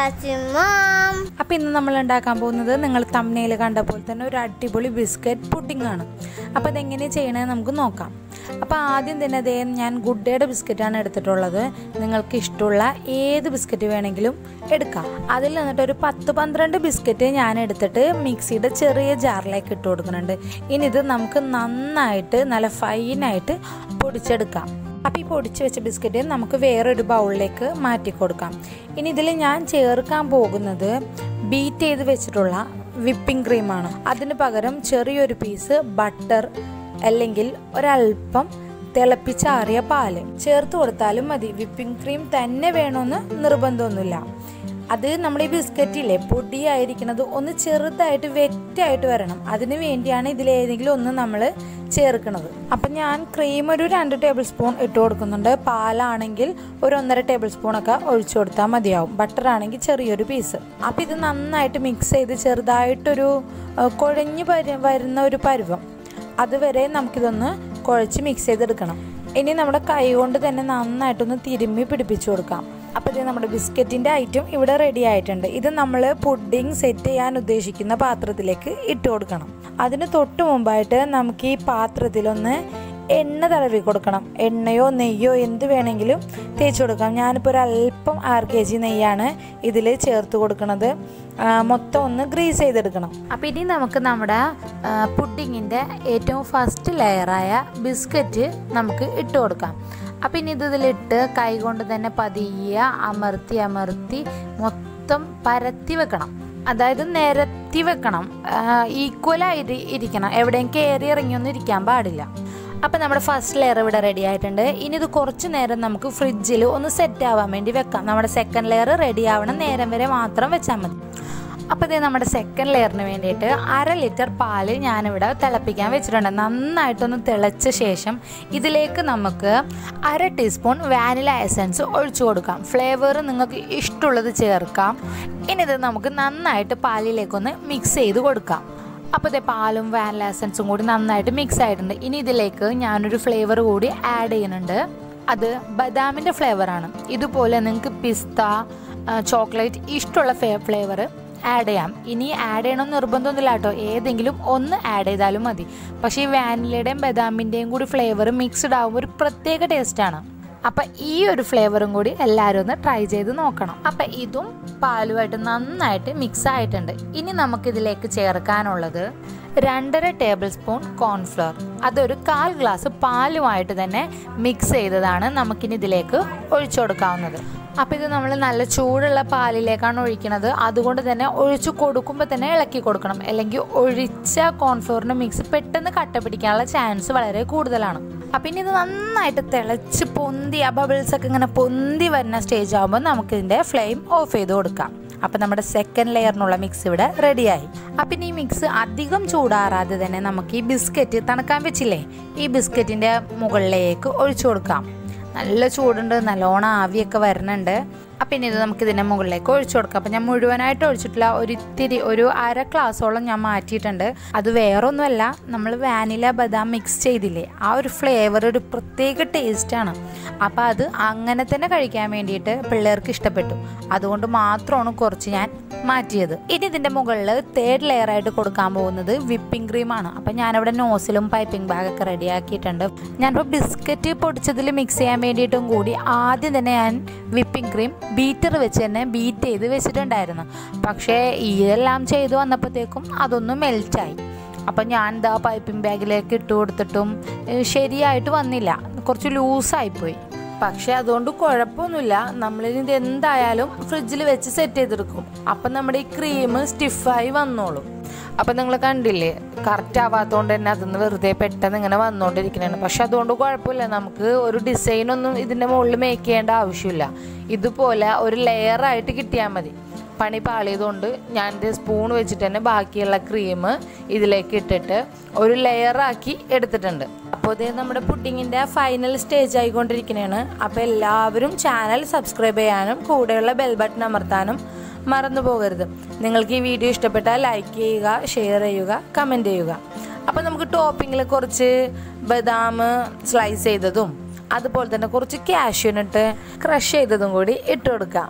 Kasimam. അപ്പോൾ ഇന്ന് നമ്മൾ ഉണ്ടാക്കാൻ പോകുന്നത് നിങ്ങൾ തമ്മനയിൽ കണ്ട പോലെ തന്നെ ഒരു അടിപൊളി ബിസ്ക്കറ്റ് പുഡിംഗ് ആണ് അപ്പോൾ അതെങ്ങനെ ചെയ്യണമെന്ന് നമുക്ക് നോക്കാം അപ്പോൾ ആദ്യം തന്നെ അതേ ഞാൻ ഗുഡ് ഡേയുടെ ബിസ്ക്കറ്റാണ് എടുത്തിട്ടുള്ളത് നിങ്ങൾക്ക് ഇഷ്ടമുള്ള ഏത് ബിസ്ക്കറ്റ് വേണമെങ്കിലും എടുക്കാം അതിൽ നിന്നിട്ട് ഒരു പത്ത് പന്ത്രണ്ട് ബിസ്ക്കറ്റ് ഞാൻ എടുത്തിട്ട് മിക്സിയുടെ ചെറിയ ജാറിലേക്ക് ഇട്ട് കൊടുക്കുന്നുണ്ട് ഇനി ഇത് നമുക്ക് നന്നായിട്ട് നല്ല ഫൈനായിട്ട് പൊടിച്ചെടുക്കാം അപ്പോൾ ഈ പൊടിച്ച് വെച്ച ബിസ്ക്കറ്റ് നമുക്ക് വേറൊരു ബൗളിലേക്ക് മാറ്റി കൊടുക്കാം ഇനി ഇതിൽ ഞാൻ ചേർക്കാൻ പോകുന്നത് ബീറ്റ് ചെയ്ത് വെച്ചിട്ടുള്ള വിപ്പിംഗ് ക്രീമാണ് അതിന് പകരം ചെറിയൊരു പീസ് ബട്ടർ അല്ലെങ്കിൽ ഒരല്പം തിളപ്പിച്ചാറിയ പാല് ചേർത്ത് കൊടുത്താലും മതി വിപ്പിംഗ് ക്രീം തന്നെ വേണമെന്ന് നിർബന്ധമൊന്നുമില്ല അത് നമ്മുടെ ഈ ബിസ്ക്കറ്റില്ലേ പൊടിയായിരിക്കുന്നത് ഒന്ന് ചെറുതായിട്ട് വെറ്റായിട്ട് വരണം അതിന് വേണ്ടിയാണ് ഇതിലേതെങ്കിലും ഒന്ന് നമ്മൾ ചേർക്കുന്നത് അപ്പം ഞാൻ ക്രീം ഒരു രണ്ട് ടേബിൾ സ്പൂൺ ഇട്ട് കൊടുക്കുന്നുണ്ട് പാലാണെങ്കിൽ ഒരു ഒന്നര ടേബിൾ സ്പൂണൊക്കെ ഒഴിച്ചു കൊടുത്താൽ മതിയാവും ബട്ടർ ആണെങ്കിൽ ചെറിയൊരു പീസ് അപ്പം ഇത് നന്നായിട്ട് മിക്സ് ചെയ്ത് ചെറുതായിട്ടൊരു ആ, കുഴഞ്ഞ് വര- വരുന്ന ഒരു പരുവം അതുവരെ നമുക്കിതൊന്ന് കുഴച്ച് മിക്സ് ചെയ്തെടുക്കണം ഇനി നമ്മുടെ കൈ കൊണ്ട് തന്നെ നന്നായിട്ടൊന്ന് തിരുമ്മി പിടിപ്പിച്ചു കൊടുക്കാം അപ്പോൾ ഇത് നമ്മുടെ ബിസ്ക്കറ്റിൻ്റെ ഐറ്റം ഇവിടെ റെഡി ആയിട്ടുണ്ട് ഇത് നമ്മൾ പുഡിംഗ് സെറ്റ് ചെയ്യാൻ ഉദ്ദേശിക്കുന്ന പാത്രത്തിലേക്ക് ഇട്ട് കൊടുക്കണം അതിന് തൊട്ട് മുമ്പായിട്ട് നമുക്ക് ഈ പാത്രത്തിലൊന്ന് എണ്ണ തടവി കൊടുക്കണം എണ്ണയോ നെയ്യോ എന്ത് വേണമെങ്കിലും തേച്ച് കൊടുക്കാം ഞാനിപ്പോൾ ഒരു അല്പം ആർ കെ ജി നെയ്യാണ് ഇതിൽ ചേർത്ത് കൊടുക്കുന്നത് ആ, മൊത്തം ഒന്ന് ഗ്രീസ് ചെയ്തെടുക്കണം അപ്പോൾ ഇനി നമുക്ക് നമ്മുടെ പുഡിങ്ങിൻ്റെ ഏറ്റവും ഫസ്റ്റ് ലെയറായ ബിസ്ക്കറ്റ് നമുക്ക് ഇട്ട് കൊടുക്കാം അപ്പം ഇനി ഇത് ഇതിലിട്ട് കൈ കൊണ്ട് തന്നെ പതിയെ അമർത്തി അമർത്തി മൊത്തം പരത്തി വെക്കണം അതായത് നിരത്തി വെക്കണം ഈക്വലായിട്ട് ഇരിക്കണം എവിടെയും കയറി ഇറങ്ങിയൊന്നും ഇരിക്കാൻ പാടില്ല അപ്പം നമ്മുടെ ഫസ്റ്റ് ലെയർ ഇവിടെ റെഡി ആയിട്ടുണ്ട് ഇനി ഇത് കുറച്ച് നേരം നമുക്ക് ഫ്രിഡ്ജിൽ ഒന്ന് സെറ്റ് ആവാൻ വേണ്ടി വെക്കാം നമ്മുടെ സെക്കൻഡ് ലെയർ റെഡി ആവണം നേരം വരെ മാത്രം വെച്ചാൽ മതി അപ്പോൾ ഇത് നമ്മുടെ സെക്കൻഡ് ലെയറിന് വേണ്ടിയിട്ട് അര ലിറ്റർ പാല് ഞാനിവിടെ തിളപ്പിക്കാൻ വെച്ചിട്ടുണ്ട് നന്നായിട്ടൊന്ന് തിളച്ച ശേഷം ഇതിലേക്ക് നമുക്ക് അര ടീസ്പൂൺ വാനില എസൻസ് ഒഴിച്ചു കൊടുക്കാം ഫ്ലേവർ നിങ്ങൾക്ക് ഇഷ്ടമുള്ളത് ചേർക്കാം ഇനി ഇത് നമുക്ക് നന്നായിട്ട് പാലിലേക്കൊന്ന് മിക്സ് ചെയ്ത് കൊടുക്കാം അപ്പോൾ ഇതേ പാലും വാനില എസൻസും കൂടി നന്നായിട്ട് മിക്സ് ആയിട്ടുണ്ട് ഇനി ഇതിലേക്ക് ഞാനൊരു ഫ്ലേവർ കൂടി ആഡ് ചെയ്യുന്നുണ്ട് അത് ബദാമിൻ്റെ ഫ്ലേവറാണ് ഇതുപോലെ നിങ്ങൾക്ക് പിസ്ത ചോക്ലേറ്റ് ഇഷ്ടമുള്ള ഫ്ലേവർ ആഡ് ചെയ്യാം ഇനി ആഡ് ചെയ്യണം നിർബന്ധമൊന്നുമില്ല കേട്ടോ ഏതെങ്കിലും ഒന്ന് ആഡ് ചെയ്താലും മതി പക്ഷേ ഈ വാനിലയുടെയും ബദാമിൻ്റെയും കൂടി ഫ്ലേവർ മിക്സ്ഡ് ആകുമ്പോൾ ഒരു പ്രത്യേക ടേസ്റ്റാണ് അപ്പം ഈ ഒരു ഫ്ലേവറും കൂടി എല്ലാവരും ഒന്ന് ട്രൈ ചെയ്ത് നോക്കണം അപ്പം ഇതും പാലുമായിട്ട് നന്നായിട്ട് മിക്സ് ആയിട്ടുണ്ട് ഇനി നമുക്കിതിലേക്ക് ചേർക്കാനുള്ളത് രണ്ടര ടേബിൾ സ്പൂൺ കോൺഫ്ലോർ അതൊരു കാൽ ഗ്ലാസ് പാലുമായിട്ട് തന്നെ മിക്സ് ചെയ്തതാണ് നമുക്കിനി ഇതിലേക്ക് ഒഴിച്ചു കൊടുക്കാവുന്നത് അപ്പോൾ ഇത് നമ്മൾ നല്ല ചൂടുള്ള പാലിലേക്കാണ് ഒഴിക്കുന്നത് അതുകൊണ്ട് തന്നെ ഒഴിച്ചു കൊടുക്കുമ്പോൾ തന്നെ ഇളക്കി കൊടുക്കണം അല്ലെങ്കിൽ ഒഴിച്ച കോൺഫ്ലോറിൻ്റെ മിക്സ് പെട്ടെന്ന് കട്ട പിടിക്കാനുള്ള ചാൻസ് വളരെ കൂടുതലാണ് അപ്പം ഇനി ഇത് നന്നായിട്ട് തിളച്ച് പൊന്തി ആ ബബിൾസ് ഒക്കെ ഇങ്ങനെ പൊന്തി വരുന്ന സ്റ്റേജ് ആകുമ്പോൾ നമുക്കിതിൻ്റെ ഫ്ലെയിം ഓഫ് ചെയ്ത് കൊടുക്കാം അപ്പം നമ്മുടെ സെക്കൻഡ് ലെയറിനുള്ള മിക്സ് ഇവിടെ റെഡിയായി അപ്പം ഇനി ഈ മിക്സ് അധികം ചൂടാറാതെ തന്നെ നമുക്ക് ഈ ബിസ്ക്കറ്റ് തണുക്കാൻ വെച്ചില്ലേ ഈ ബിസ്ക്കറ്റിൻ്റെ മുകളിലേക്ക് ഒഴിച്ചു കൊടുക്കാം നല്ല ചൂടുണ്ട് നല്ലോണം ആവിയൊക്കെ വരുന്നുണ്ട് അപ്പം ഇനി ഇത് നമുക്ക് ഇതിൻ്റെ മുകളിലേക്ക് ഒഴിച്ചു കൊടുക്കാം അപ്പം ഞാൻ മുഴുവനായിട്ട് ഒഴിച്ചിട്ടില്ല ഒരു ഇത്തിരി ഒരു അര ഗ്ലാസോളം ഞാൻ മാറ്റിയിട്ടുണ്ട് അത് വേറൊന്നുമല്ല നമ്മൾ വാനില ബദാം മിക്സ് ചെയ്തില്ലേ ആ ഒരു ഫ്ലേവർ ഒരു പ്രത്യേക ടേസ്റ്റാണ് അപ്പം അത് അങ്ങനെ തന്നെ കഴിക്കാൻ വേണ്ടിയിട്ട് പിള്ളേർക്ക് ഇഷ്ടപ്പെട്ടു അതുകൊണ്ട് മാത്രമാണ് കുറച്ച് ഞാൻ മാറ്റിയത് ഇനി ഇതിൻ്റെ മുകളിൽ തേർഡ് ലെയർ ആയിട്ട് കൊടുക്കാൻ പോകുന്നത് വിപ്പിംഗ് ക്രീമാണ് അപ്പം ഞാനിവിടെ നോസിലും പൈപ്പിംഗ് ബാഗൊക്കെ റെഡിയാക്കിയിട്ടുണ്ട് ഞാനിപ്പോൾ ബിസ്ക്കറ്റ് പൊടിച്ചതിൽ മിക്സ് ചെയ്യാൻ വേണ്ടിയിട്ടും കൂടി ആദ്യം തന്നെ ഞാൻ വിപ്പിംഗ് ക്രീം ബീറ്റർ വെച്ച് തന്നെ ബീറ്റ് ചെയ്ത് വെച്ചിട്ടുണ്ടായിരുന്നു പക്ഷേ ഇതെല്ലാം ചെയ്തു വന്നപ്പോഴത്തേക്കും അതൊന്നും മെൽറ്റായി അപ്പം ഞാൻ ഇതാ പൈപ്പിംഗ് ബാഗിലേക്ക് ഇട്ട് കൊടുത്തിട്ടും ഏഹ്, ശരിയായിട്ട് വന്നില്ല കുറച്ച് ലൂസായിപ്പോയി പക്ഷെ അതുകൊണ്ട് കുഴപ്പമൊന്നുമില്ല നമ്മളിനി ഇത് എന്തായാലും ഫ്രിഡ്ജിൽ വെച്ച് സെറ്റ് ചെയ്തെടുക്കും അപ്പം നമ്മുടെ ഈ ക്രീം സ്റ്റിഫായി വന്നോളും അപ്പം നിങ്ങൾ കണ്ടില്ലേ കറക്റ്റ് ആവാത്തതുകൊണ്ട് തന്നെ അതൊന്ന് വെറുതെ പെട്ടെന്ന് ഇങ്ങനെ വന്നുകൊണ്ടിരിക്കുന്നതാണ് പക്ഷെ അതുകൊണ്ട് കുഴപ്പമില്ല നമുക്ക് ഒരു ഡിസൈനൊന്നും ഇതിൻ്റെ മുകളിൽ മേക്ക് ചെയ്യേണ്ട ആവശ്യമില്ല ഇതുപോലെ ഒരു ലെയറായിട്ട് കിട്ടിയാൽ മതി പണി പാളിയതുകൊണ്ട് ഞാൻ ഇത് സ്പൂൺ വെച്ചിട്ട് തന്നെ ബാക്കിയുള്ള ക്രീം ഇതിലേക്ക് ഇട്ടിട്ട് ഒരു ലെയറാക്കി എടുത്തിട്ടുണ്ട് അപ്പോൾ ഇത് നമ്മുടെ പുഡിങ്ങിൻ്റെ ഫൈനൽ സ്റ്റേജ് ആയിക്കൊണ്ടിരിക്കുന്നതാണ് അപ്പോൾ എല്ലാവരും ചാനൽ സബ്സ്ക്രൈബ് ചെയ്യാനും കൂടെയുള്ള ബെൽ ബട്ടൺ അമർത്താനും മറന്നു പോകരുത് നിങ്ങൾക്ക് ഈ വീഡിയോ ഇഷ്ടപ്പെട്ടാൽ ലൈക്ക് ചെയ്യുക ഷെയർ ചെയ്യുക കമൻറ്റ് ചെയ്യുക അപ്പോൾ നമുക്ക് ടോപ്പിങ്ങിൽ കുറച്ച് ബദാം സ്ലൈസ് ചെയ്തതും അതുപോലെ തന്നെ കുറച്ച് കാഷ്യൂനിട്ട് ക്രഷ് ചെയ്തതും കൂടി ഇട്ട് കൊടുക്കാം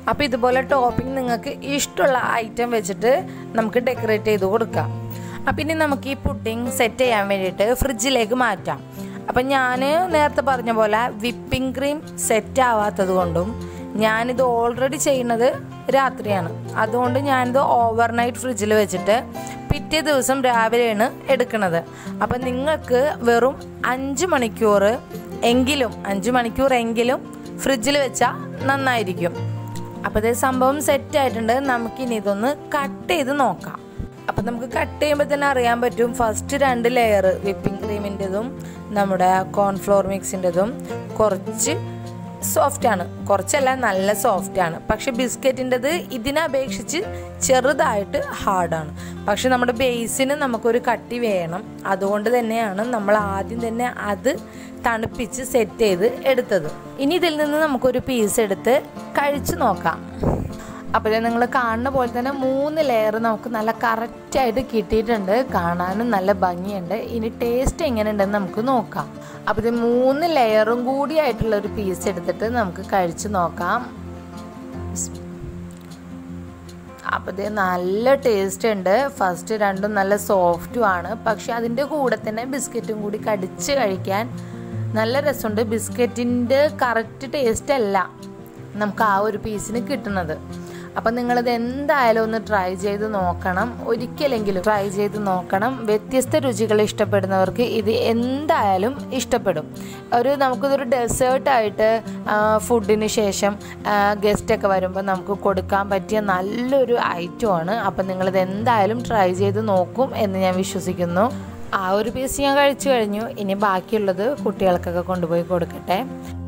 അപ്പോൾ ഇതുപോലെ ടോപ്പിംഗ് നിങ്ങൾക്ക് ഇഷ്ടമുള്ള ഐറ്റം വെച്ചിട്ട് നമുക്ക് ഡെക്കറേറ്റ് ചെയ്ത് കൊടുക്കാം അപ്പം ഇനി നമുക്ക് ഈ പുഡിംഗ് സെറ്റ് ചെയ്യാൻ വേണ്ടിയിട്ട് ഫ്രിഡ്ജിലേക്ക് മാറ്റാം അപ്പം ഞാൻ നേരത്തെ പറഞ്ഞ പോലെ വിപ്പിംഗ് ക്രീം സെറ്റ് ആവാത്തത് കൊണ്ടും ഞാനിത് ഓൾറെഡി ചെയ്യുന്നത് രാത്രിയാണ് അതുകൊണ്ട് ഞാനിത് ഓവർനൈറ്റ് ഫ്രിഡ്ജിൽ വെച്ചിട്ട് പിറ്റേ ദിവസം രാവിലെയാണ് എടുക്കുന്നത് അപ്പം നിങ്ങൾക്ക് വെറും അഞ്ച് മണിക്കൂർ എങ്കിലും അഞ്ച് മണിക്കൂർ എങ്കിലും ഫ്രിഡ്ജിൽ വെച്ചാൽ നന്നായിരിക്കും അപ്പോൾ ഇതേ സംഭവം സെറ്റ് ആയിട്ടുണ്ട് നമുക്കിനി ഇതൊന്ന് കട്ട് ചെയ്ത് നോക്കാം അപ്പം നമുക്ക് കട്ട് ചെയ്യുമ്പോൾ തന്നെ അറിയാൻ പറ്റും ഫസ്റ്റ് രണ്ട് ലെയർ വിപ്പിംഗ് ക്രീമിൻ്റെതും നമ്മുടെ കോൺഫ്ലോർ മിക്സിൻ്റെതും കുറച്ച് സോഫ്റ്റ് ആണ് കുറച്ചല്ല നല്ല സോഫ്റ്റ് ആണ് പക്ഷെ ബിസ്ക്കറ്റിൻ്റെത് ഇതിനെ അപേക്ഷിച്ച് ചെറുതായിട്ട് ഹാർഡാണ് പക്ഷെ നമ്മുടെ ബേസിന് നമുക്കൊരു കട്ടി വേണം അതുകൊണ്ട് തന്നെയാണ് നമ്മൾ ആദ്യം തന്നെ അത് തണുപ്പിച്ച് സെറ്റ് ചെയ്ത് എടുത്തത് ഇനി ഇതിൽ നിന്ന് നമുക്കൊരു പീസ് എടുത്ത് കഴിച്ചു നോക്കാം അപ്പോൾ നിങ്ങൾ കാണുന്ന പോലെ തന്നെ മൂന്ന് ലെയർ നമുക്ക് നല്ല കറക്റ്റായിട്ട് കിട്ടിയിട്ടുണ്ട് കാണാനും നല്ല ഭംഗിയുണ്ട് ഇനി ടേസ്റ്റ് എങ്ങനെയുണ്ടെന്ന് നമുക്ക് നോക്കാം അപ്പോൾ ഇത് മൂന്ന് ലെയറും കൂടി ആയിട്ടുള്ള ഒരു പീസ് എടുത്തിട്ട് നമുക്ക് കഴിച്ച് നോക്കാം അപ്പോൾ ഇത് നല്ല ടേസ്റ്റ് ഉണ്ട് ഫസ്റ്റ് രണ്ടും നല്ല സോഫ്റ്റും ആണ് പക്ഷെ അതിൻ്റെ കൂടെ തന്നെ ബിസ്ക്കറ്റും കൂടി കടിച്ച് കഴിക്കാൻ നല്ല രസമുണ്ട് ബിസ്ക്കറ്റിൻ്റെ കറക്റ്റ് ടേസ്റ്റ് അല്ല നമുക്ക് ആ ഒരു പീസിന് കിട്ടുന്നത് അപ്പം നിങ്ങളിത് എന്തായാലും ഒന്ന് ട്രൈ ചെയ്ത് നോക്കണം ഒരിക്കലെങ്കിലും ട്രൈ ചെയ്ത് നോക്കണം വ്യത്യസ്ത രുചികൾ ഇഷ്ടപ്പെടുന്നവർക്ക് ഇത് എന്തായാലും ഇഷ്ടപ്പെടും ഒരു നമുക്കിതൊരു ഡെസേർട്ടായിട്ട് ഫുഡിന് ശേഷം ഗസ്റ്റൊക്കെ വരുമ്പോൾ നമുക്ക് കൊടുക്കാൻ പറ്റിയ നല്ലൊരു ഐറ്റമാണ് അപ്പം നിങ്ങളിത് എന്തായാലും ട്രൈ ചെയ്ത് നോക്കും എന്ന് ഞാൻ വിശ്വസിക്കുന്നു ആ ഒരു പീസ് ഞാൻ കഴിച്ചു കഴിഞ്ഞു ഇനി ബാക്കിയുള്ളത് കുട്ടികൾക്കൊക്കെ കൊണ്ടുപോയി കൊടുക്കട്ടെ